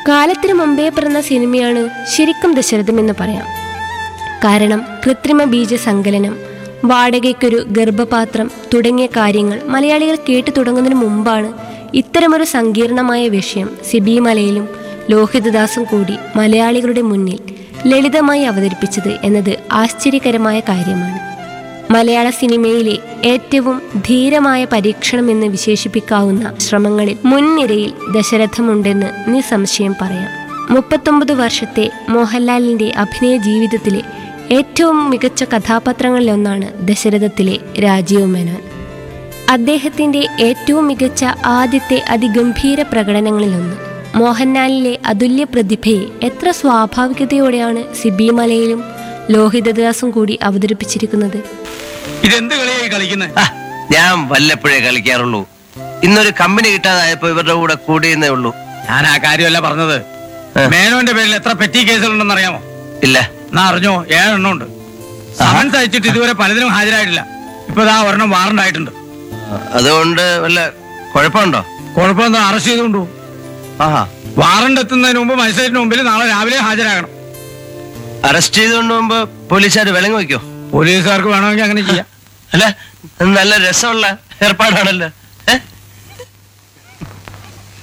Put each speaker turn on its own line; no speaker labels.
കാലത്തിനു മുമ്പേ പിറന്ന സിനിമയാണ് ശരിക്കും ദശരഥം എന്ന് പറയാം കാരണം കൃത്രിമ ബീജ സങ്കലനം വാടകയ്ക്കൊരു ഗർഭപാത്രം തുടങ്ങിയ കാര്യങ്ങൾ മലയാളികൾ കേട്ടു തുടങ്ങുന്നതിന് മുമ്പാണ് ഇത്തരമൊരു സങ്കീർണമായ വിഷയം സിബി മലയിലും ലോഹിതദാസും കൂടി മലയാളികളുടെ മുന്നിൽ ലളിതമായി അവതരിപ്പിച്ചത് എന്നത് ആശ്ചര്യകരമായ കാര്യമാണ് മലയാള സിനിമയിലെ ഏറ്റവും ധീരമായ പരീക്ഷണം എന്ന് വിശേഷിപ്പിക്കാവുന്ന ശ്രമങ്ങളിൽ മുൻനിരയിൽ ദശരഥമുണ്ടെന്ന് നിസ്സംശയം പറയാം മുപ്പത്തൊമ്പത് വർഷത്തെ മോഹൻലാലിന്റെ അഭിനയ ജീവിതത്തിലെ ഏറ്റവും മികച്ച കഥാപാത്രങ്ങളിലൊന്നാണ് ദശരഥത്തിലെ രാജീവ് മേനോൻ അദ്ദേഹത്തിന്റെ ഏറ്റവും മികച്ച ആദ്യത്തെ അതിഗംഭീര പ്രകടനങ്ങളിലൊന്ന് മോഹൻലാലിലെ അതുല്യ പ്രതിഭയെ എത്ര സ്വാഭാവികതയോടെയാണ് സിബി മലയിലും ലോഹിതദാസും കൂടി അവതരിപ്പിച്ചിരിക്കുന്നത്
ഇതെന്ത് കളിയായി കളിക്കുന്നത്
ആ, ഞാൻ വല്ലപ്പോഴേ കളിക്കാറുള്ളൂ ഇന്നൊരു കമ്പനി കിട്ടാതായപ്പോ ഇവരുടെ കൂടെ കൂടിയെന്നേ ഉള്ളൂ
ഞാൻ ആ കാര്യമല്ല പറഞ്ഞത്
ഏ.
മേനോന്റെ പേരിൽ എത്ര പെറ്റി കേസുകളുണ്ടെന്ന് അറിയാമോ
ഇല്ല
എന്നാ അറിഞ്ഞോ ഏഴെണ്ണം ഉണ്ട് സമൻസ് അയച്ചിട്ട് ഇതുവരെ പലതിനും ഹാജരായിട്ടില്ല ഇപ്പൊ ഇതാ ഒരെണ്ണം വാറണ്ട് ആയിട്ടുണ്ട്
അതുകൊണ്ട് വല്ല കുഴപ്പമുണ്ടോ
കുഴപ്പമെന്താ അറസ്റ്റ് ചെയ്തുകൊണ്ടു
ആഹാ
വാറണ്ട് എത്തുന്നതിന് മുമ്പ് മജിസ്ട്രേറ്റിന് മുമ്പിൽ നാളെ രാവിലെ ഹാജരാകണം
അറസ്റ്റ് ചെയ്തുകൊണ്ട് മുമ്പ് പോലീസുകാർ വിലങ്ങ് വയ്ക്കോ
പോലീസുകാർക്ക് വേണമെങ്കിൽ അങ്ങനെ ചെയ്യാം
അല്ല നല്ല രസമുള്ള ഏർപ്പാടാണല്ലോ